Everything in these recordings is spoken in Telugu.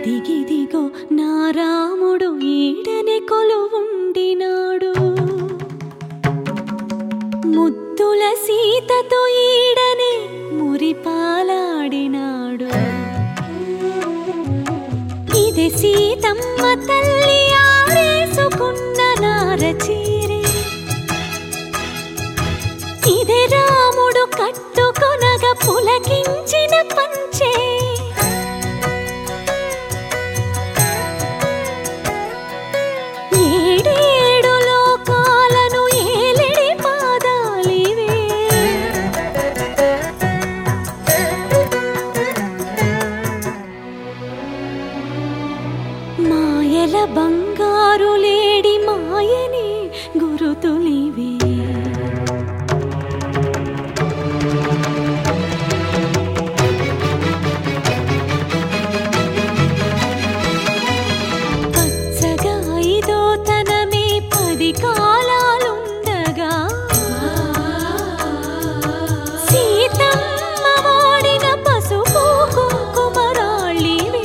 ఇదిగిదిగో నా రాముడు ఈడనే కొలువుండినాడు ముద్దుల సీతతో ఈడనే మురిపాలాడినాడు ఇది సీతమ్మ తల్లి ఆరేసుకున్న నారచీరే ఇదే రాముడు కట్టుకొనగా పులకించిన పంచే ఏడేడు లోకాలను ఏలిడి పాదాలివే మాయల బంగారు లేడి మాయని గురుతులివే పచ్చగా ఇదో తనమే పది కాలాలుండగా సీతమ్మ వాడిన పసుపు కుంకుమరాళ్ళివే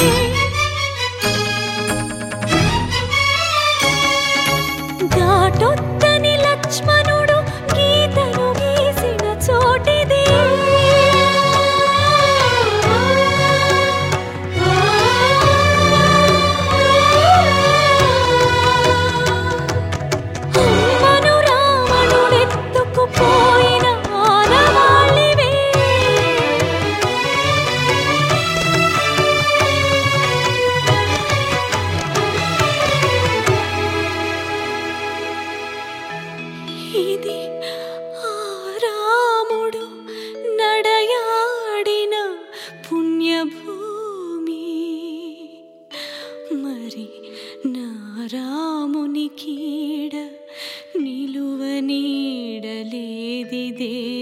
ఘాటొత్తని లక్ష్మణుడు గీతను గీసిన చోటిదే అమ్మను రావణుడెత్తుకుపోయిన ఆనవాళ్ళివే ఇది ఆ రాముడు నడయాడిన పుణ్యభూమి మరి నా రాముని కీడ నిలువ నీడలేదిదే